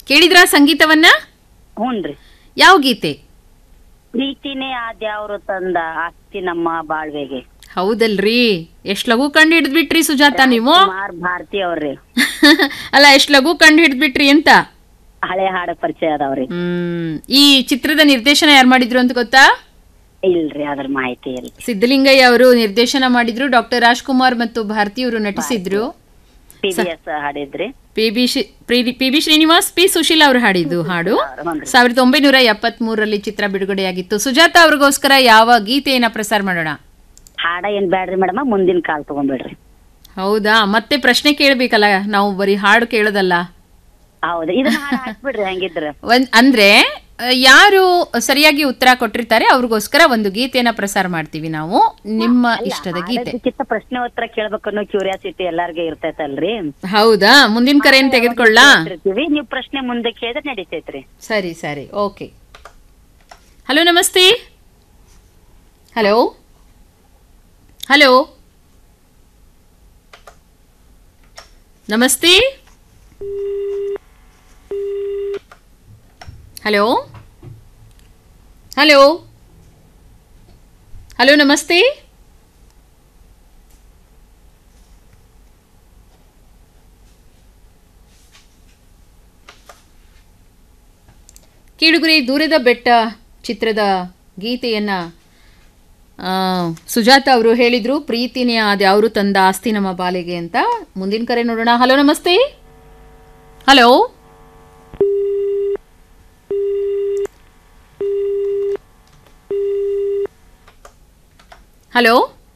ಕೇಳಿದ್ರಾ ಸಂಗೀತವನ್ನ ಹ್ಞೂನ್ರಿ ಯಾವ ಗೀತೆ ಪ್ರೀತಿನೇ ಆದ್ಯಾವ್ರು ತಂದ ಆಸ್ತಿ ನಮ್ಮ ಬಾಳ್ವೆಗೆ ಹೌದಲ್ರಿ ಎಷ್ಟ್ ಲಘು ಕಂಡು ಹಿಡಿದ್ಬಿಟ್ರಿ ಸುಜಾತ ನೀವು ಕುಮಾರ್ ಭಾರತಿ ಅವ್ರಿ ಅಲ್ಲ ಎಷ್ಟ್ ಲಘು ಕಂಡು ಹಿಡಿದ್ಬಿಟ್ರಿ ಅಂತ ಹಳೆ ಹಾಡ ಪರಿಚಯ ಅದಾವ್ರಿ ಹ್ಮ್ ಈ ಚಿತ್ರದ ನಿರ್ದೇಶನ ಯಾರು ಮಾಡಿದ್ರು ಅಂತ ಗೊತ್ತಾ ಇಲ್ರಿ ಅದ್ರ ಮಾಹಿತಿ ಇಲ್ಲ ಸಿದ್ದಲಿಂಗಯ್ಯ ಅವರು ನಿರ್ದೇಶನ ಮಾಡಿದ್ರು ಡಾಕ್ಟರ್ ರಾಜ್ಕುಮಾರ್ ಮತ್ತು ಭಾರತಿ ಅವರು ನಟಿಸಿದ್ರು ಪಿ ಬಿ ಎಸ್ ಹಾಡಿದ್ರಿ P B P B Srinivas P Susheel ಅವರು ಹಾಡಿದ್ದು ಹಾಡು ಹ್ಞೂನ್ರಿ ಸಾವಿರದ ಒಂಬೈನೂರ ಎಪ್ಪತ್ತ್ ಮೂರರಲ್ಲಿ ಚಿತ್ರ ಬಿಡುಗಡೆಯಾಗಿತ್ತು ಸುಜಾತ ಅವ್ರಿಗೋಸ್ಕರ ಯಾವ ಗೀತೆಯನ್ನ ಪ್ರಸಾರ ಮಾಡೋಣ ಹಾಡ ಏನ್ ಬ್ಯಾಡ್ರಿ ಮೇಡಮ್ ಮುಂದಿನ ಕಾಲ್ ತಗೊಂಡ್ಬಿಡ್ರಿ ಹೌದಾ ಮತ್ತೆ ಪ್ರಶ್ನೆ ಕೇಳ್ಬೇಕಲ್ಲ ನಾವು ಬರೀ ಹಾಡು ಕೇಳೋದಲ್ಲ ಹೌದು ಇದನ್ನ ಹಾಡ ಹಾಕ್ಬಿಡ್ರಿ ಹಂಗಿದ್ರ ಒಂದ್ ಅಂದ್ರೆ ಆ, ಯಾರು ಸರಿಯಾಗಿ ಉತ್ತರ ಕೊಟ್ಟಿರ್ತಾರೆ ಅವ್ರಿಗೋಸ್ಕರ ಒಂದು ಗೀತೆಯನ್ನ ಪ್ರಸಾರ ಮಾಡ್ತೀವಿ ನಾವು ನಿಮ್ಮ ಇಷ್ಟದ ಗೀತೆ ಹಾಡೋದಕ್ಕಿಂತ ಪ್ರಶ್ನೆ ಉತ್ತರ ಕೇಳ್ಬೇಕನ್ನೋ ಕ್ಯೂರಿಯಾಸಿಟಿ ಎಲ್ಲಾರ್ಗೆ ಇರ್ತೈತಲ್ರಿ ಹೌದಾ ಮುಂದಿನ ಕರೆಯನ್ನು ತೆಗೆದುಕೊಳ್ಳಾ ಇರ್ತೀವಿ ನೀವು ಪ್ರಶ್ನೆ ಮುಂದೆ ಕೇಳಿದ್ರೆ ನಡೀತೈತ್ರಿ ಸರಿ ಸರಿ ಓಕೆ ಹಲೋ ನಮಸ್ತೆ ಹಲೋ ಹಲೋ ನಮಸ್ತೆ ಹಲೋ ಹಲೋ ಹಲೋ ನಮಸ್ತೆ ಕೀಳುಗುರಿ ದೂರದ ಬೆಟ್ಟ ಚಿತ್ರದ ಗೀತೆಯನ್ನ ಆ, ಸುಜಾತ ಅವರು ಹೇಳಿದ್ರು ಪ್ರೀತಿನೇ ಅದ್ಯಾವರು ತಂದ ಆಸ್ತಿ ನಮ್ಮ ಬಾಲೆಗೆ ಅಂತ ಮುಂದಿನ ಕರೆ ನೋಡೋಣ ಹಲೋ ನಮಸ್ತೆ hello hello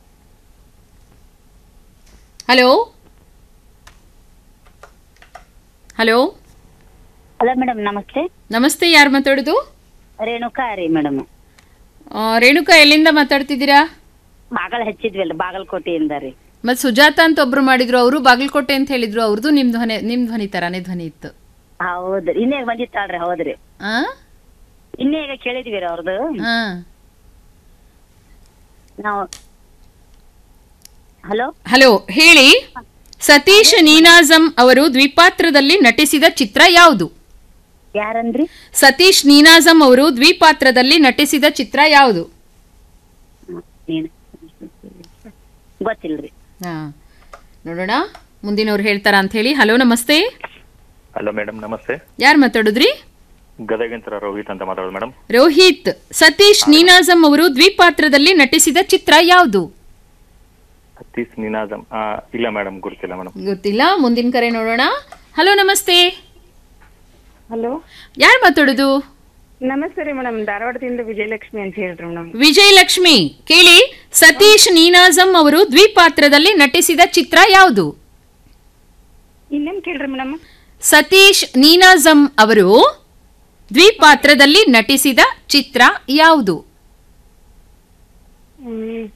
hello hello hello madam ನಮಸ್ತೆ ನಮಸ್ತೆ ಯಾರು ಮಾತಾಡೋದು ರೇಣುಕಾ ರೀ ಮೇಡಮ್ ಆ, ರೇಣುಕಾ ಎಲ್ಲಿಂದ ಮಾತಾಡ್ತಿದ್ದೀರಾ ಬಾಗಲ್ ಹಚ್ಚಿದ್ವಲ್ಲ ಬಾಗಲಕೋಟೆಯಿಂದ ರೀ ಮತ್ ಸುಜಾತ ಅಂತ ಒಬ್ರು ಮಾಡಿದ್ರು ಅವರು ಬಾಗಲಕೋಟೆ ಅಂತ ಹೇಳಿದ್ರು ಅವ್ರದ್ದು ನಿಮ್ ಧ್ವನಿ ನಿಮ್ ಧ್ವನಿ ತರಾನೇ ಧ್ವನಿ ಇತ್ತು ಹೌದ್ರಿ ಇನ್ನೇ ಬಂದಿತ್ತಾಳ್ರಿ ಹೌದ್ರಿ ಆ ಇನ್ನೇ ಈಗ ಕೇಳಿದ್ವಿ ರೀ ಅವ್ರದ್ದು ಆ. ನಾವು ಹಲೋ ಹಲೋ ಹೇಳಿ ಸತೀಶ್ ನೀನಾಜಂ ಅವರು ದ್ವಿಪಾತ್ರದಲ್ಲಿ ನಟಿಸಿದ ಚಿತ್ರ ಯಾವುದು ಯಾರಂದ್ರಿ ಸತೀಶ್ ನೀನಾಜಂ ಅವರು ದ್ವಿಪಾತ್ರದಲ್ಲಿ ನಟಿಸಿದ ಚಿತ್ರ ಯಾವುದು ಹ್ಮ್, ನೀನು ಗೊತ್ತಿಲ್ರಿ ಹಾ ನೋಡೋಣ ಮುಂದಿನವ್ರು ಹೇಳ್ತಾರ ಅಂತ ಹೇಳಿ ಹಲೋ ನಮಸ್ತೆ ಹಲೋ ಮೇಡಮ್ ನಮಸ್ತೆ ಯಾರು ಮಾತಾಡುದ್ರಿ ಗದಗಿಂತರ ರೋಹಿತ್ ಅಂತ ಮಾತಾಡೋದು ಮೇಡಮ್ ರೋಹಿತ್ ಸತೀಶ್ ನೀನಾಜಂ ಅವರು ದ್ವಿಪಾತ್ರದಲ್ಲಿ ನಟಿಸಿದ ಚಿತ್ರ ಯಾವುದು ಹತ್ತೀಸ್ ನಿನಾಜಂ ಆ, ಇಲ್ಲ ಮೇಡಮ್ ಗುರುತಿಲ್ಲ ಮೇಡಮ್ ಗೊತ್ತಿಲ್ಲ ಮುಂದಿನ ಕರೆ ನೋಡೋಣ ಹಲೋ ನಮಸ್ತೆ ಹಲೋ ಯಾರು ಮಾತಾಡೋದು ನಮಸ್ತೆ ರೀ ಮೇಡಮ್ ಧಾರವಾಡದಿಂದ ವಿಜಯಲಕ್ಷ್ಮಿ ಅಂತ ಹೇಳ್ರಿ ಮೇಡಮ್ ವಿಜಯಲಕ್ಷ್ಮಿ ಕೇಳಿ ಸತೀಶ್ ನೀನಾಜಂ ಅವರು ದ್ವಿಪಾತ್ರದಲ್ಲಿ ನಟಿಸಿದ ಚಿತ್ರ ಯಾವುದು ಇನ್ನೇನ್ ಕೇಳ್ರಿ ಮೇಡಮ್ ಸತೀಶ್ ನೀನಾಜಂ ಅವರು ದ್ವಿಪಾತ್ರದಲ್ಲಿ ನಟಿಸಿದ ಚಿತ್ರ ಯಾವುದು ಹ್ಮ್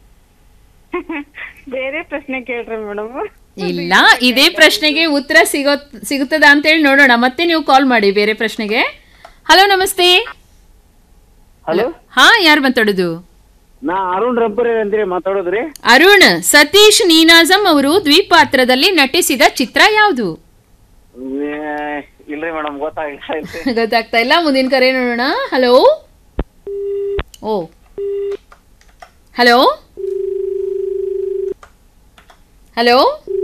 ಬೇರೆ ಪ್ರಶ್ನೆ ಕೇಳ್ರಿ ಮೇಡಮ್ ಇಲ್ಲ ಇದೇ ಪ್ರಶ್ನೆಗೆ ಉತ್ತರ ಸಿಗೋ ಸಿಗುತ್ತದ ಅಂತೇಳಿ ನೋಡೋಣ ಮತ್ತೆ ನೀವು ಕಾಲ್ ಮಾಡಿ ಬೇರೆ ಪ್ರಶ್ನೆಗೆ ಹಲೋ ನಮಸ್ತೆ ಹಲೋ ಹಾ ಯಾರು ಮಾತಾಡೋದು ನಾ ಅರುಣ್ ರಂಪುರಿ ಅಂತೀರಿ ಮಾತಾಡೋದ್ರಿ ಅರುಣ್ ಸತೀಶ್ ನೀನಾಜಂ ಅವರು ದ್ವಿಪಾತ್ರದಲ್ಲಿ ನಟಿಸಿದ ಚಿತ್ರ ಯಾವುದು ಏ, ಇಲ್ರಿ ಮೇಡಮ್ ಗೊತ್ತಾಗಿಲ್ಲ ಇಲ್ರಿ. ಗೊತ್ತಾಗ್ತಾ ಇಲ್ಲ ಮುಂದಿನ ಕರೆ ನೋಡೋಣ ಹಲೋ ಓ ಹಲೋ ಹಲೋ